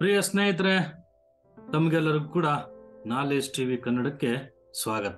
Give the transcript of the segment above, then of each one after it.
ಪ್ರಿಯ ಸ್ನೇಹಿತರೆ ತಮಗೆಲ್ಲರಿಗೂ ಕೂಡ ನಾಲೇಜ್ ಟಿವಿ ಕನ್ನಡಕ್ಕೆ ಸ್ವಾಗತ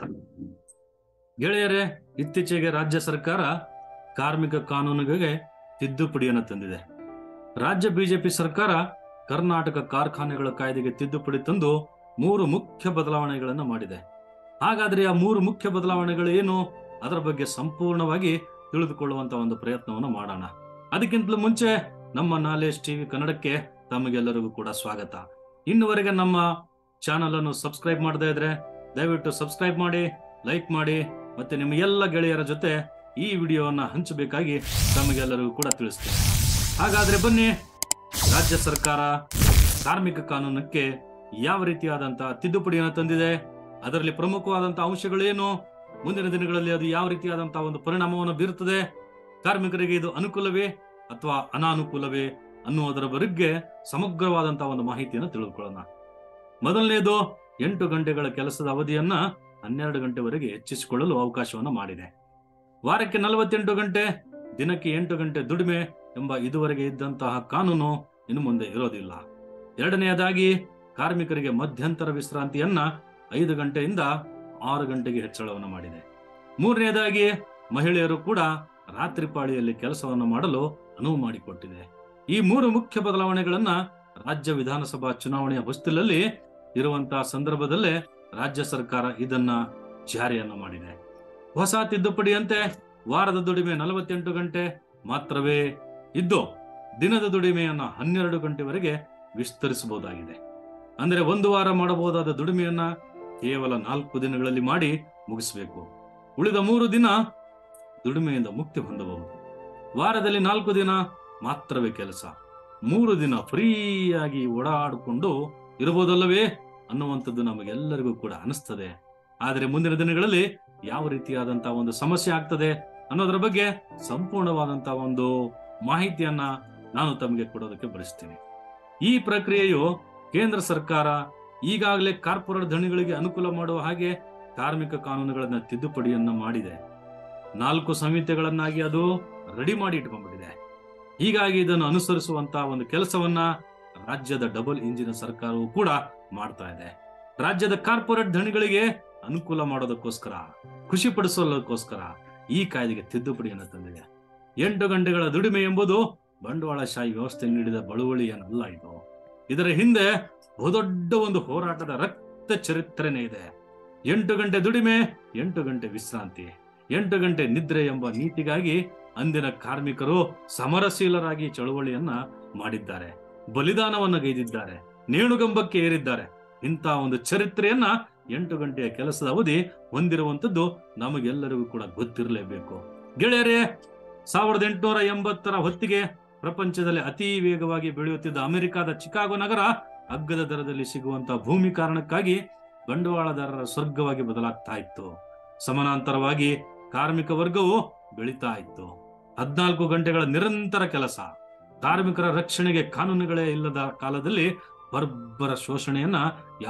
ಗೆಳೆಯರೇ ಇತ್ತೀಚೆಗೆ ರಾಜ್ಯ ಸರ್ಕಾರ ಕಾರ್ಮಿಕ ಕಾನೂನುಗಳಿಗೆ ತಿದ್ದುಪಡಿಯನ್ನು ತಂದಿದೆ ರಾಜ್ಯ ಬಿಜೆಪಿ ಸರ್ಕಾರ ಕರ್ನಾಟಕ ಕಾರ್ಖಾನೆಗಳ ಕಾಯ್ದೆಗೆ ತಿದ್ದುಪಡಿ ತಂದು ಮೂರು ಮುಖ್ಯ ಬದಲಾವಣೆಗಳನ್ನು ಮಾಡಿದೆ ಹಾಗಾದ್ರೆ ಆ ಮೂರು ಮುಖ್ಯ ಬದಲಾವಣೆಗಳು ಏನು ಅದರ ಬಗ್ಗೆ ಸಂಪೂರ್ಣವಾಗಿ ತಿಳಿದುಕೊಳ್ಳುವಂತ ಒಂದು ಪ್ರಯತ್ನವನ್ನು ಮಾಡೋಣ ಅದಕ್ಕಿಂತಲೂ ಮುಂಚೆ ನಮ್ಮ ನಾಲೇಜ್ ಟಿವಿ ಕನ್ನಡಕ್ಕೆ ತಮಗೆಲ್ಲರಿಗೂ ಕೂಡ ಸ್ವಾಗತ ಇನ್ನುವರೆಗೆ ನಮ್ಮ ಚಾನಲ್ ಅನ್ನು ಸಬ್ಸ್ಕ್ರೈಬ್ ಮಾಡದೇ ಇದ್ರೆ ದಯವಿಟ್ಟು ಸಬ್ಸ್ಕ್ರೈಬ್ ಮಾಡಿ ಲೈಕ್ ಮಾಡಿ ಮತ್ತೆ ನಿಮ್ಮ ಎಲ್ಲ ಗೆಳೆಯರ ಜೊತೆ ಈ ವಿಡಿಯೋವನ್ನ ಹಂಚಬೇಕಾಗಿ ತಮಗೆಲ್ಲರಿಗೂ ಕೂಡ ತಿಳಿಸ್ತೇನೆ ಹಾಗಾದ್ರೆ ಬನ್ನಿ ರಾಜ್ಯ ಸರ್ಕಾರ ಕಾರ್ಮಿಕ ಕಾನೂನಕ್ಕೆ ಯಾವ ರೀತಿಯಾದಂತಹ ತಿದ್ದುಪಡಿಯನ್ನು ತಂದಿದೆ ಅದರಲ್ಲಿ ಪ್ರಮುಖವಾದಂತಹ ಅಂಶಗಳೇನು ಮುಂದಿನ ದಿನಗಳಲ್ಲಿ ಅದು ಯಾವ ರೀತಿಯಾದಂತಹ ಒಂದು ಪರಿಣಾಮವನ್ನು ಬೀರುತ್ತದೆ ಕಾರ್ಮಿಕರಿಗೆ ಇದು ಅನುಕೂಲವೇ ಅಥವಾ ಅನಾನುಕೂಲವೇ ಅನ್ನುವುದರ ಬಗ್ಗೆ ಸಮಗ್ರವಾದಂತಹ ಒಂದು ಮಾಹಿತಿಯನ್ನು ತಿಳಿದುಕೊಳ್ಳೋಣ ಮೊದಲನೇದು ಎಂಟು ಗಂಟೆಗಳ ಕೆಲಸದ ಅವಧಿಯನ್ನ ಹನ್ನೆರಡು ಗಂಟೆವರೆಗೆ ಹೆಚ್ಚಿಸಿಕೊಳ್ಳಲು ಅವಕಾಶವನ್ನು ಮಾಡಿದೆ ವಾರಕ್ಕೆ ನಲವತ್ತೆಂಟು ಗಂಟೆ ದಿನಕ್ಕೆ ಎಂಟು ಗಂಟೆ ದುಡಿಮೆ ಎಂಬ ಇದುವರೆಗೆ ಇದ್ದಂತಹ ಕಾನೂನು ಇನ್ನು ಮುಂದೆ ಇರೋದಿಲ್ಲ ಎರಡನೆಯದಾಗಿ ಕಾರ್ಮಿಕರಿಗೆ ಮಧ್ಯಂತರ ವಿಶ್ರಾಂತಿಯನ್ನ ಐದು ಗಂಟೆಯಿಂದ ಆರು ಗಂಟೆಗೆ ಹೆಚ್ಚಳವನ್ನು ಮಾಡಿದೆ ಮೂರನೆಯದಾಗಿ ಮಹಿಳೆಯರು ಕೂಡ ರಾತ್ರಿ ಪಾಳಿಯಲ್ಲಿ ಕೆಲಸವನ್ನು ಮಾಡಲು ಅನುವು ಮಾಡಿಕೊಟ್ಟಿದೆ ಈ ಮೂರು ಮುಖ್ಯ ಬದಲಾವಣೆಗಳನ್ನ ರಾಜ್ಯ ವಿಧಾನಸಭಾ ಚುನಾವಣೆಯ ಹೊಸ್ತಿಲಲ್ಲಿ ಇರುವಂತಹ ಸಂದರ್ಭದಲ್ಲೇ ರಾಜ್ಯ ಸರ್ಕಾರ ಇದನ್ನ ಜಾರಿಯನ್ನು ಮಾಡಿದೆ ಹೊಸ ತಿದ್ದುಪಡಿಯಂತೆ ವಾರದ ದುಡಿಮೆ ನಲವತ್ತೆಂಟು ಗಂಟೆ ಮಾತ್ರವೇ ಇದ್ದು ದಿನದ ದುಡಿಮೆಯನ್ನ ಹನ್ನೆರಡು ಗಂಟೆವರೆಗೆ ವಿಸ್ತರಿಸಬಹುದಾಗಿದೆ ಅಂದ್ರೆ ಒಂದು ವಾರ ಮಾಡಬಹುದಾದ ದುಡಿಮೆಯನ್ನ ಕೇವಲ ನಾಲ್ಕು ದಿನಗಳಲ್ಲಿ ಮಾಡಿ ಮುಗಿಸಬೇಕು ಉಳಿದ ಮೂರು ದಿನ ದುಡಿಮೆಯಿಂದ ಮುಕ್ತಿ ಹೊಂದಬಹುದು ವಾರದಲ್ಲಿ ನಾಲ್ಕು ದಿನ ಮಾತ್ರವೇ ಕೆಲಸ ಮೂರು ದಿನ ಫ್ರೀಯಾಗಿ ಓಡಾಡಿಕೊಂಡು ಇರಬಹುದಲ್ಲವೇ ಅನ್ನುವಂಥದ್ದು ನಮಗೆಲ್ಲರಿಗೂ ಕೂಡ ಅನಿಸ್ತದೆ ಆದರೆ ಮುಂದಿನ ದಿನಗಳಲ್ಲಿ ಯಾವ ರೀತಿಯಾದಂತಹ ಒಂದು ಸಮಸ್ಯೆ ಆಗ್ತದೆ ಅನ್ನೋದ್ರ ಬಗ್ಗೆ ಸಂಪೂರ್ಣವಾದಂತಹ ಒಂದು ಮಾಹಿತಿಯನ್ನ ನಾನು ತಮಗೆ ಕೊಡೋದಕ್ಕೆ ಬಯಸ್ತೀನಿ ಈ ಪ್ರಕ್ರಿಯೆಯು ಕೇಂದ್ರ ಸರ್ಕಾರ ಈಗಾಗಲೇ ಕಾರ್ಪೊರೇಟ್ ಧಣಿಗಳಿಗೆ ಅನುಕೂಲ ಮಾಡುವ ಹಾಗೆ ಕಾರ್ಮಿಕ ಕಾನೂನುಗಳನ್ನ ತಿದ್ದುಪಡಿಯನ್ನ ಮಾಡಿದೆ ನಾಲ್ಕು ಸಂಹಿತೆಗಳನ್ನಾಗಿ ಅದು ರೆಡಿ ಮಾಡಿ ಇಟ್ಕೊಂಡ್ಬಿಟ್ಟಿದೆ ಹೀಗಾಗಿ ಇದನ್ನು ಅನುಸರಿಸುವಂತಹ ಒಂದು ಕೆಲಸವನ್ನ ರಾಜ್ಯದ ಡಬಲ್ ಇಂಜಿನ್ ಸರ್ಕಾರವು ಕೂಡ ಮಾಡ್ತಾ ಇದೆ ರಾಜ್ಯದ ಕಾರ್ಪೊರೇಟ್ ಧಣಿಗಳಿಗೆ ಅನುಕೂಲ ಮಾಡೋದಕ್ಕೋಸ್ಕರ ಖುಷಿ ಪಡಿಸೋದಕ್ಕೋಸ್ಕರ ಈ ಕಾಯ್ದೆಗೆ ತಿದ್ದುಪಡಿಯನ್ನು ತಂದಿದೆ ಎಂಟು ಗಂಟೆಗಳ ದುಡಿಮೆ ಎಂಬುದು ಬಂಡವಾಳಶಾಹಿ ವ್ಯವಸ್ಥೆ ನೀಡಿದ ಬಳುವಳಿ ಏನಲ್ಲ ಇದು ಇದರ ಹಿಂದೆ ಬಹುದೊಡ್ಡ ಒಂದು ಹೋರಾಟದ ರಕ್ತ ಚರಿತ್ರೆನೇ ಇದೆ ಎಂಟು ಗಂಟೆ ದುಡಿಮೆ ಎಂಟು ಗಂಟೆ ವಿಶ್ರಾಂತಿ ಎಂಟು ಗಂಟೆ ನಿದ್ರೆ ಎಂಬ ನೀತಿಗಾಗಿ ಅಂದಿನ ಕಾರ್ಮಿಕರು ಸಮರಶೀಲರಾಗಿ ಚಳುವಳಿಯನ್ನ ಮಾಡಿದ್ದಾರೆ ಬಲಿದಾನವನ್ನು ಗೈದಿದ್ದಾರೆ ನೇಣುಗಂಬಕ್ಕೆ ಏರಿದ್ದಾರೆ ಇಂತಹ ಒಂದು ಚರಿತ್ರೆಯನ್ನ ಎಂಟು ಗಂಟೆಯ ಕೆಲಸದ ಅವಧಿ ಹೊಂದಿರುವಂತದ್ದು ನಮಗೆಲ್ಲರಿಗೂ ಕೂಡ ಗೊತ್ತಿರಲೇಬೇಕು ಗೆಳೆಯರೇ ಸಾವಿರದ ಎಂಟುನೂರ ಎಂಬತ್ತರ ಹೊತ್ತಿಗೆ ಪ್ರಪಂಚದಲ್ಲಿ ಅತಿ ವೇಗವಾಗಿ ಬೆಳೆಯುತ್ತಿದ್ದ ಅಮೆರಿಕದ ಚಿಕಾಗೋ ನಗರ ಅಗ್ಗದ ದರದಲ್ಲಿ ಸಿಗುವಂತಹ ಭೂಮಿ ಕಾರಣಕ್ಕಾಗಿ ಬಂಡವಾಳದಾರರ ಸ್ವರ್ಗವಾಗಿ ಬದಲಾಗ್ತಾ ಇತ್ತು ಸಮಾನಾಂತರವಾಗಿ ಕಾರ್ಮಿಕ ವರ್ಗವು ಬೆಳೀತಾ ಇತ್ತು ಹದ್ನಾಲ್ಕು ಗಂಟೆಗಳ ನಿರಂತರ ಕೆಲಸ ಕಾರ್ಮಿಕರ ರಕ್ಷಣೆಗೆ ಕಾನೂನುಗಳೇ ಇಲ್ಲದ ಕಾಲದಲ್ಲಿ ಬರ್ಬರ ಶೋಷಣೆಯನ್ನ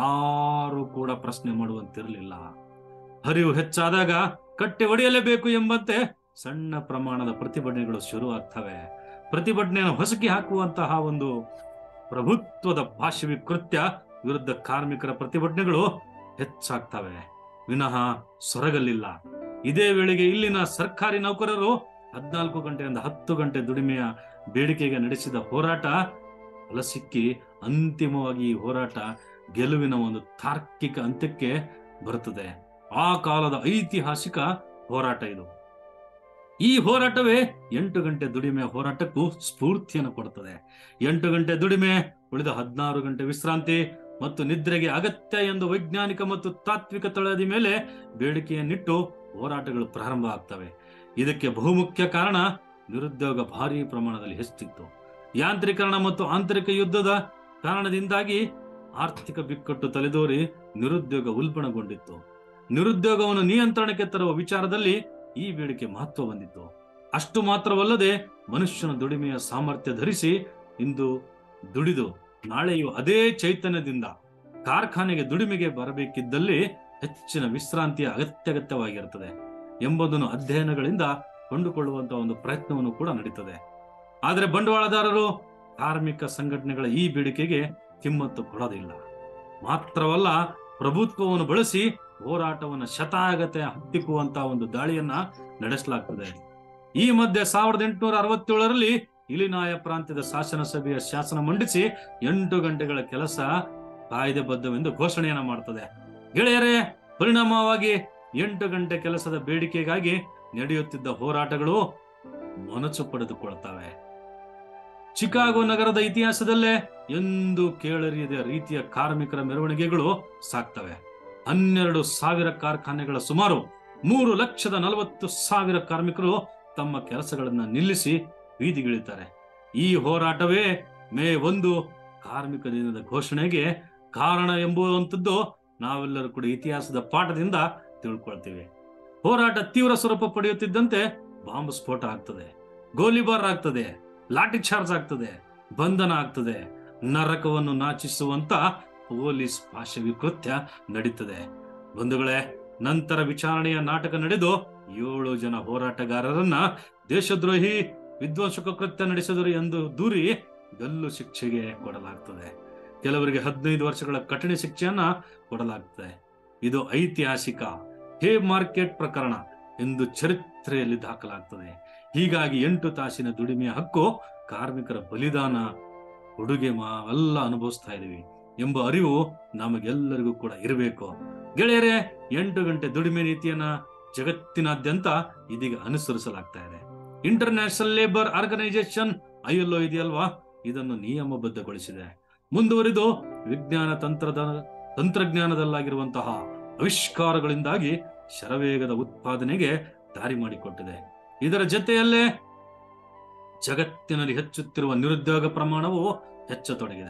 ಯಾರು ಕೂಡ ಪ್ರಶ್ನೆ ಮಾಡುವಂತಿರಲಿಲ್ಲ ಹರಿವು ಹೆಚ್ಚಾದಾಗ ಕಟ್ಟೆ ಒಡೆಯಲೇಬೇಕು ಎಂಬಂತೆ ಸಣ್ಣ ಪ್ರಮಾಣದ ಪ್ರತಿಭಟನೆಗಳು ಶುರು ಆಗ್ತವೆ ಪ್ರತಿಭಟನೆಯನ್ನು ಹೊಸಕಿ ಹಾಕುವಂತಹ ಒಂದು ಪ್ರಭುತ್ವದ ಭಾಷವಿ ಕೃತ್ಯ ವಿರುದ್ಧ ಕಾರ್ಮಿಕರ ಪ್ರತಿಭಟನೆಗಳು ಹೆಚ್ಚಾಗ್ತವೆ ವಿನಃ ಸೊರಗಲಿಲ್ಲ ಇದೇ ವೇಳೆಗೆ ಇಲ್ಲಿನ ಸರ್ಕಾರಿ ನೌಕರರು ಹದಿನಾಲ್ಕು ಗಂಟೆಯಿಂದ ಹತ್ತು ಗಂಟೆ ದುಡಿಮೆಯ ಬೇಡಿಕೆಗೆ ನಡೆಸಿದ ಹೋರಾಟ ಫಲ ಸಿಕ್ಕಿ ಅಂತಿಮವಾಗಿ ಈ ಹೋರಾಟ ಗೆಲುವಿನ ಒಂದು ತಾರ್ಕಿಕ ಅಂತ್ಯಕ್ಕೆ ಬರುತ್ತದೆ ಆ ಕಾಲದ ಐತಿಹಾಸಿಕ ಹೋರಾಟ ಇದು ಈ ಹೋರಾಟವೇ ಎಂಟು ಗಂಟೆ ದುಡಿಮೆ ಹೋರಾಟಕ್ಕೂ ಸ್ಫೂರ್ತಿಯನ್ನು ಕೊಡುತ್ತದೆ ಎಂಟು ಗಂಟೆ ದುಡಿಮೆ ಉಳಿದ ಹದಿನಾರು ಗಂಟೆ ವಿಶ್ರಾಂತಿ ಮತ್ತು ನಿದ್ರೆಗೆ ಅಗತ್ಯ ಎಂದು ವೈಜ್ಞಾನಿಕ ಮತ್ತು ತಾತ್ವಿಕ ತಳದಿ ಮೇಲೆ ಬೇಡಿಕೆಯನ್ನಿಟ್ಟು ಹೋರಾಟಗಳು ಪ್ರಾರಂಭ ಆಗ್ತವೆ ಇದಕ್ಕೆ ಬಹುಮುಖ್ಯ ಕಾರಣ ನಿರುದ್ಯೋಗ ಭಾರಿ ಪ್ರಮಾಣದಲ್ಲಿ ಹೆಚ್ಚಿತ್ತು ಯಾಂತ್ರೀಕರಣ ಮತ್ತು ಆಂತರಿಕ ಯುದ್ಧದ ಕಾರಣದಿಂದಾಗಿ ಆರ್ಥಿಕ ಬಿಕ್ಕಟ್ಟು ತಲೆದೋರಿ ನಿರುದ್ಯೋಗ ಉಲ್ಬಣಗೊಂಡಿತ್ತು ನಿರುದ್ಯೋಗವನ್ನು ನಿಯಂತ್ರಣಕ್ಕೆ ತರುವ ವಿಚಾರದಲ್ಲಿ ಈ ಬೇಡಿಕೆ ಮಹತ್ವ ಬಂದಿತ್ತು ಅಷ್ಟು ಮಾತ್ರವಲ್ಲದೆ ಮನುಷ್ಯನ ದುಡಿಮೆಯ ಸಾಮರ್ಥ್ಯ ಧರಿಸಿ ಇಂದು ದುಡಿದು ನಾಳೆಯೂ ಅದೇ ಚೈತನ್ಯದಿಂದ ಕಾರ್ಖಾನೆಗೆ ದುಡಿಮೆಗೆ ಬರಬೇಕಿದ್ದಲ್ಲಿ ಹೆಚ್ಚಿನ ವಿಶ್ರಾಂತಿಯ ಅಗತ್ಯಗತ್ಯವಾಗಿರುತ್ತದೆ ಎಂಬುದನ್ನು ಅಧ್ಯಯನಗಳಿಂದ ಕೊಂಡುಕೊಳ್ಳುವಂತಹ ಒಂದು ಪ್ರಯತ್ನವನ್ನು ಕೂಡ ನಡೀತದೆ ಆದರೆ ಬಂಡವಾಳದಾರರು ಕಾರ್ಮಿಕ ಸಂಘಟನೆಗಳ ಈ ಬೇಡಿಕೆಗೆ ಕಿಮ್ಮತ್ತು ಕೊಡೋದಿಲ್ಲ ಮಾತ್ರವಲ್ಲ ಪ್ರಭುತ್ವವನ್ನು ಬಳಸಿ ಹೋರಾಟವನ್ನು ಶತಾಗತೆ ಹತ್ತಿಕ್ಕುವಂತ ಒಂದು ದಾಳಿಯನ್ನ ನಡೆಸಲಾಗ್ತದೆ ಈ ಮಧ್ಯೆ ಸಾವಿರದ ಎಂಟುನೂರ ಅರವತ್ತೇಳರಲ್ಲಿ ಇಲಿನಾಯ ಪ್ರಾಂತ್ಯದ ಶಾಸನ ಸಭೆಯ ಶಾಸನ ಮಂಡಿಸಿ ಎಂಟು ಗಂಟೆಗಳ ಕೆಲಸ ಕಾಯ್ದೆಬದ್ಧವೆಂದು ಘೋಷಣೆಯನ್ನ ಮಾಡ್ತದೆ ಗೆಳೆಯರೇ ಪರಿಣಾಮವಾಗಿ ಎಂಟು ಗಂಟೆ ಕೆಲಸದ ಬೇಡಿಕೆಗಾಗಿ ನಡೆಯುತ್ತಿದ್ದ ಹೋರಾಟಗಳು ಮೊನಚು ಪಡೆದುಕೊಳ್ತವೆ ಚಿಕಾಗೋ ನಗರದ ಇತಿಹಾಸದಲ್ಲೇ ಎಂದು ಕೇಳರಿಯದ ರೀತಿಯ ಕಾರ್ಮಿಕರ ಮೆರವಣಿಗೆಗಳು ಸಾಕ್ತವೆ ಹನ್ನೆರಡು ಸಾವಿರ ಕಾರ್ಖಾನೆಗಳ ಸುಮಾರು ಮೂರು ಲಕ್ಷದ ನಲವತ್ತು ಸಾವಿರ ಕಾರ್ಮಿಕರು ತಮ್ಮ ಕೆಲಸಗಳನ್ನ ನಿಲ್ಲಿಸಿ ಬೀದಿಗಿಳಿತಾರೆ ಈ ಹೋರಾಟವೇ ಮೇ ಒಂದು ಕಾರ್ಮಿಕ ದಿನದ ಘೋಷಣೆಗೆ ಕಾರಣ ಎಂಬುವಂಥದ್ದು ನಾವೆಲ್ಲರೂ ಕೂಡ ಇತಿಹಾಸದ ಪಾಠದಿಂದ ತಿಳ್ಕೊಳ್ತೀವಿ ಹೋರಾಟ ತೀವ್ರ ಸ್ವರೂಪ ಪಡೆಯುತ್ತಿದ್ದಂತೆ ಬಾಂಬ್ ಸ್ಫೋಟ ಆಗ್ತದೆ ಗೋಲಿಬಾರ್ ಆಗ್ತದೆ ಲಾಠಿ ಚಾರ್ಜ್ ಆಗ್ತದೆ ಬಂಧನ ಆಗ್ತದೆ ನರಕವನ್ನು ನಾಚಿಸುವಂತ ಪೊಲೀಸ್ ಪಾಶವಿ ಕೃತ್ಯ ನಡೀತದೆ ಬಂಧುಗಳೇ ನಂತರ ವಿಚಾರಣೆಯ ನಾಟಕ ನಡೆದು ಏಳು ಜನ ಹೋರಾಟಗಾರರನ್ನ ದೇಶದ್ರೋಹಿ ವಿಧ್ವಂಸಕ ಕೃತ್ಯ ನಡೆಸಿದರು ಎಂದು ದೂರಿ ಗಲ್ಲು ಶಿಕ್ಷೆಗೆ ಕೊಡಲಾಗ್ತದೆ ಕೆಲವರಿಗೆ ಹದಿನೈದು ವರ್ಷಗಳ ಕಠಿಣ ಶಿಕ್ಷೆಯನ್ನ ಕೊಡಲಾಗ್ತದೆ ಇದು ಐತಿಹಾಸಿಕ ಹೇ ಮಾರ್ಕೆಟ್ ಪ್ರಕರಣ ಎಂದು ಚರಿತ್ರೆಯಲ್ಲಿ ದಾಖಲಾಗ್ತದೆ ಹೀಗಾಗಿ ಎಂಟು ತಾಸಿನ ದುಡಿಮೆಯ ಹಕ್ಕು ಕಾರ್ಮಿಕರ ಬಲಿದಾನ ಉಡುಗೆ ಎಲ್ಲ ಅನುಭವಿಸ್ತಾ ಇದೀವಿ ಎಂಬ ಅರಿವು ನಮಗೆಲ್ಲರಿಗೂ ಕೂಡ ಇರಬೇಕು ಗೆಳೆಯರೇ ಎಂಟು ಗಂಟೆ ದುಡಿಮೆ ನೀತಿಯನ್ನ ಜಗತ್ತಿನಾದ್ಯಂತ ಇದೀಗ ಅನುಸರಿಸಲಾಗ್ತಾ ಇದೆ international labour organisation ILO ಇದೆಯಲ್ವಾ ಇದನ್ನು ನಿಯಮಬದ್ಧಗೊಳಿಸಿದೆ ಮುಂದುವರಿದು ವಿಜ್ಞಾನ ತಂತ್ರದ ತಂತ್ರಜ್ಞಾನದಲ್ಲಾಗಿರುವಂತಹ ಆವಿಷ್ಕಾರಗಳಿಂದಾಗಿ ಶರವೇಗದ ಉತ್ಪಾದನೆಗೆ ದಾರಿ ಮಾಡಿಕೊಟ್ಟಿದೆ ಇದರ ಜೊತೆಯಲ್ಲೇ ಜಗತ್ತಿನಲ್ಲಿ ಹೆಚ್ಚುತ್ತಿರುವ ನಿರುದ್ಯೋಗ ಪ್ರಮಾಣವು ಹೆಚ್ಚತೊಡಗಿದೆ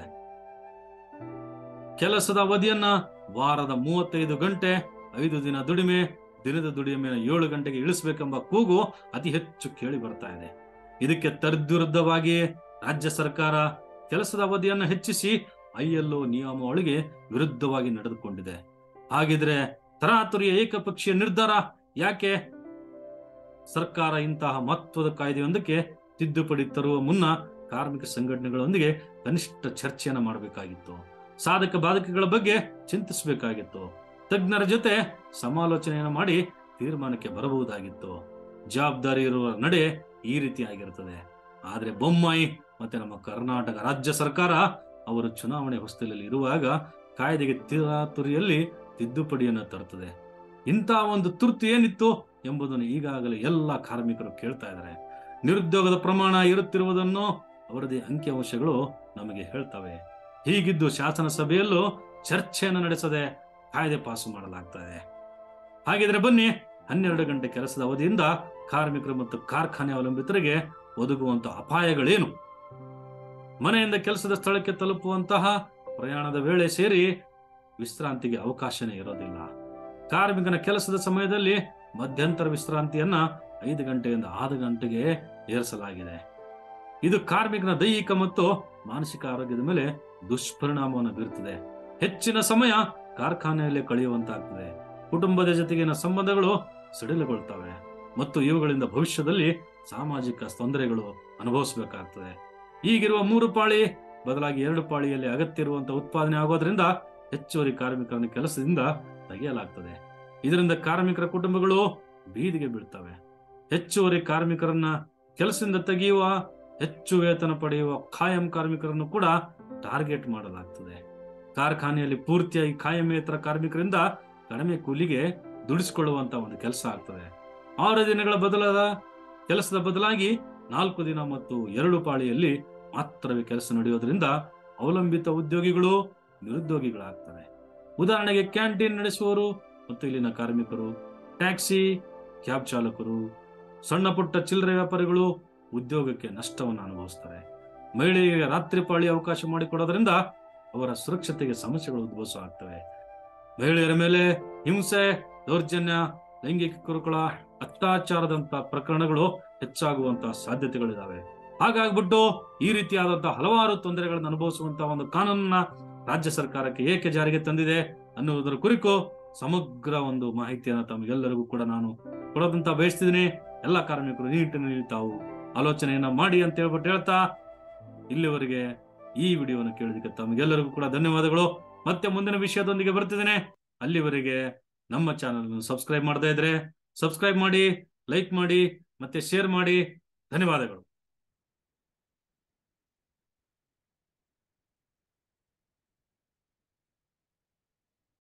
ಕೆಲಸದ ಅವಧಿಯನ್ನ ವಾರದ ಮೂವತ್ತೈದು ಗಂಟೆ ಐದು ದಿನ ದುಡಿಮೆ ದಿನದ ದುಡಿಮೆ ಏಳು ಗಂಟೆಗೆ ಇಳಿಸಬೇಕೆಂಬ ಕೂಗು ಅತಿ ಹೆಚ್ಚು ಕೇಳಿ ಬರ್ತಾ ಇದೆ ಇದಕ್ಕೆ ತದ್ವಿರುದ್ಧವಾಗಿ ರಾಜ್ಯ ಸರ್ಕಾರ ಕೆಲಸದ ಅವಧಿಯನ್ನು ಹೆಚ್ಚಿಸಿ ಐಎಲ್ಒ ನಿಯಮಾವಳಿಗೆ ವಿರುದ್ಧವಾಗಿ ನಡೆದುಕೊಂಡಿದೆ ಹಾಗಿದ್ರೆ ತರಾತುರಿಯ ಏಕಪಕ್ಷೀಯ ನಿರ್ಧಾರ ಯಾಕೆ ಸರ್ಕಾರ ಇಂತಹ ಮಹತ್ವದ ಕಾಯ್ದೆಯೊಂದಕ್ಕೆ ತಿದ್ದುಪಡಿ ತರುವ ಮುನ್ನ ಕಾರ್ಮಿಕ ಸಂಘಟನೆಗಳೊಂದಿಗೆ ಕನಿಷ್ಠ ಚರ್ಚೆಯನ್ನು ಮಾಡಬೇಕಾಗಿತ್ತು ಸಾಧಕ ಬಾಧಕಗಳ ಬಗ್ಗೆ ಚಿಂತಿಸಬೇಕಾಗಿತ್ತು ತಜ್ಞರ ಜೊತೆ ಸಮಾಲೋಚನೆಯನ್ನು ಮಾಡಿ ತೀರ್ಮಾನಕ್ಕೆ ಬರಬಹುದಾಗಿತ್ತು ಜವಾಬ್ದಾರಿ ಇರುವ ನಡೆ ಈ ರೀತಿಯಾಗಿರುತ್ತದೆ ಆದ್ರೆ ಬೊಮ್ಮಾಯಿ ಮತ್ತೆ ನಮ್ಮ ಕರ್ನಾಟಕ ರಾಜ್ಯ ಸರ್ಕಾರ ಅವರು ಚುನಾವಣೆ ಹೊಸ್ತಲಲ್ಲಿ ಇರುವಾಗ ಕಾಯ್ದೆಗೆ ತಿರಾತುರಿಯಲ್ಲಿ ತಿದ್ದುಪಡಿಯನ್ನು ತರುತ್ತದೆ ಇಂತಹ ಒಂದು ತುರ್ತು ಏನಿತ್ತು ಎಂಬುದನ್ನು ಈಗಾಗಲೇ ಎಲ್ಲ ಕಾರ್ಮಿಕರು ಕೇಳ್ತಾ ಇದ್ದಾರೆ ನಿರುದ್ಯೋಗದ ಪ್ರಮಾಣ ಇರುತ್ತಿರುವುದನ್ನು ಅವರದೇ ಅಂಕಿಅಂಶಗಳು ನಮಗೆ ಹೇಳ್ತವೆ ಹೀಗಿದ್ದು ಶಾಸನ ಸಭೆಯಲ್ಲೂ ಚರ್ಚೆಯನ್ನು ನಡೆಸದೆ ಕಾಯ್ದೆ ಪಾಸು ಮಾಡಲಾಗ್ತದೆ ಹಾಗಿದ್ರೆ ಬನ್ನಿ ಹನ್ನೆರಡು ಗಂಟೆ ಕೆಲಸದ ಅವಧಿಯಿಂದ ಕಾರ್ಮಿಕರು ಮತ್ತು ಕಾರ್ಖಾನೆ ಅವಲಂಬಿತರಿಗೆ ಒದಗುವಂತಹ ಅಪಾಯಗಳೇನು ಮನೆಯಿಂದ ಕೆಲಸದ ಸ್ಥಳಕ್ಕೆ ತಲುಪುವಂತಹ ಪ್ರಯಾಣದ ವೇಳೆ ಸೇರಿ ವಿಶ್ರಾಂತಿಗೆ ಅವಕಾಶನೇ ಇರೋದಿಲ್ಲ ಕಾರ್ಮಿಕನ ಕೆಲಸದ ಸಮಯದಲ್ಲಿ ಮಧ್ಯಂತರ ವಿಶ್ರಾಂತಿಯನ್ನ ಐದು ಗಂಟೆಯಿಂದ ಆರು ಗಂಟೆಗೆ ಏರಿಸಲಾಗಿದೆ ಇದು ಕಾರ್ಮಿಕನ ದೈಹಿಕ ಮತ್ತು ಮಾನಸಿಕ ಆರೋಗ್ಯದ ಮೇಲೆ ದುಷ್ಪರಿಣಾಮವನ್ನು ಬೀರುತ್ತದೆ ಹೆಚ್ಚಿನ ಸಮಯ ಕಾರ್ಖಾನೆಯಲ್ಲಿ ಕಳೆಯುವಂತಾಗ್ತದೆ ಕುಟುಂಬದ ಜೊತೆಗಿನ ಸಂಬಂಧಗಳು ಸಡಿಲಗೊಳ್ತವೆ ಮತ್ತು ಇವುಗಳಿಂದ ಭವಿಷ್ಯದಲ್ಲಿ ಸಾಮಾಜಿಕ ತೊಂದರೆಗಳು ಅನುಭವಿಸಬೇಕಾಗ್ತದೆ ಈಗಿರುವ ಮೂರು ಪಾಳಿ ಬದಲಾಗಿ ಎರಡು ಪಾಳಿಯಲ್ಲಿ ಅಗತ್ಯ ಇರುವಂತಹ ಉತ್ಪಾದನೆ ಆಗೋದ್ರಿಂದ ಹೆಚ್ಚುವರಿ ಕಾರ್ಮಿಕರನ್ನು ಕೆಲಸದಿಂದ ತೆಗೆಯಲಾಗ್ತದೆ ಇದರಿಂದ ಕಾರ್ಮಿಕರ ಕುಟುಂಬಗಳು ಬೀದಿಗೆ ಬೀಳ್ತವೆ ಹೆಚ್ಚುವರಿ ಕಾರ್ಮಿಕರನ್ನ ಕೆಲಸದಿಂದ ತೆಗೆಯುವ ಹೆಚ್ಚು ವೇತನ ಪಡೆಯುವ ಖಾಯಂ ಕಾರ್ಮಿಕರನ್ನು ಕೂಡ ಟಾರ್ಗೆಟ್ ಮಾಡಲಾಗ್ತದೆ ಕಾರ್ಖಾನೆಯಲ್ಲಿ ಪೂರ್ತಿಯಾಗಿ ಖಾಯಮೇತರ ಕಾರ್ಮಿಕರಿಂದ ಕಡಿಮೆ ಕೂಲಿಗೆ ದುಡಿಸಿಕೊಳ್ಳುವಂತ ಒಂದು ಕೆಲಸ ಆಗ್ತದೆ ಆರು ದಿನಗಳ ಬದಲಾದ ಕೆಲಸದ ಬದಲಾಗಿ ನಾಲ್ಕು ದಿನ ಮತ್ತು ಎರಡು ಪಾಳಿಯಲ್ಲಿ ಮಾತ್ರವೇ ಕೆಲಸ ನಡೆಯೋದ್ರಿಂದ ಅವಲಂಬಿತ ಉದ್ಯೋಗಿಗಳು ನಿರುದ್ಯೋಗಿಗಳಾಗ್ತವೆ ಉದಾಹರಣೆಗೆ ಕ್ಯಾಂಟೀನ್ ನಡೆಸುವವರು ಮತ್ತು ಇಲ್ಲಿನ ಕಾರ್ಮಿಕರು ಟ್ಯಾಕ್ಸಿ ಕ್ಯಾಬ್ ಚಾಲಕರು ಸಣ್ಣ ಪುಟ್ಟ ಚಿಲ್ಲರೆ ವ್ಯಾಪಾರಿಗಳು ಉದ್ಯೋಗಕ್ಕೆ ನಷ್ಟವನ್ನು ಅನುಭವಿಸ್ತಾರೆ ಮಹಿಳೆಯರಿಗೆ ರಾತ್ರಿ ಪಾಳಿ ಅವಕಾಶ ಮಾಡಿಕೊಡೋದ್ರಿಂದ ಅವರ ಸುರಕ್ಷತೆಗೆ ಸಮಸ್ಯೆಗಳು ಉದ್ಭವಿಸ ಆಗ್ತವೆ ಮಹಿಳೆಯರ ಮೇಲೆ ಹಿಂಸೆ ದೌರ್ಜನ್ಯ ಲೈಂಗಿಕ ಕಿರುಕುಳ ಅತ್ಯಾಚಾರದಂತ ಪ್ರಕರಣಗಳು ಹೆಚ್ಚಾಗುವಂತಹ ಸಾಧ್ಯತೆಗಳಿದಾವೆ ಹಾಗಾಗ್ಬಿಟ್ಟು ಈ ರೀತಿಯಾದಂತಹ ಹಲವಾರು ತೊಂದರೆಗಳನ್ನು ಅನುಭವಿಸುವಂತಹ ಒಂದು ಕಾನೂನನ್ನ ರಾಜ್ಯ ಸರ್ಕಾರಕ್ಕೆ ಏಕೆ ಜಾರಿಗೆ ತಂದಿದೆ ಅನ್ನುವುದರ ಕುರಿತು ಸಮಗ್ರ ಒಂದು ಮಾಹಿತಿಯನ್ನು ತಮಗೆಲ್ಲರಿಗೂ ಕೂಡ ನಾನು ಕೊಡೋದಂತ ಬಯಸ್ತಿದ್ದೀನಿ ಎಲ್ಲ ಕಾರ್ಮಿಕರು ಈ ನಿಟ್ಟಿನಲ್ಲಿ ತಾವು ಆಲೋಚನೆಯನ್ನ ಮಾಡಿ ಅಂತ ಹೇಳ್ಬಿಟ್ಟು ಹೇಳ್ತಾ ಇಲ್ಲಿವರೆಗೆ ಈ ವಿಡಿಯೋವನ್ನು ಕೇಳೋದಕ್ಕೆ ತಮಗೆಲ್ಲರಿಗೂ ಕೂಡ ಧನ್ಯವಾದಗಳು ಮತ್ತೆ ಮುಂದಿನ ವಿಷಯದೊಂದಿಗೆ ಬರ್ತಿದ್ದೇನೆ ಅಲ್ಲಿವರೆಗೆ ನಮ್ಮ ಚಾನಲ್ ಸಬ್ಸ್ಕ್ರೈಬ್ ಮಾಡದೇ ಇದ್ರೆ ಸಬ್ಸ್ಕ್ರೈಬ್ ಮಾಡಿ ಲೈಕ್ ಮಾಡಿ ಮತ್ತೆ ಶೇರ್ ಮಾಡಿ ಧನ್ಯವಾದಗಳು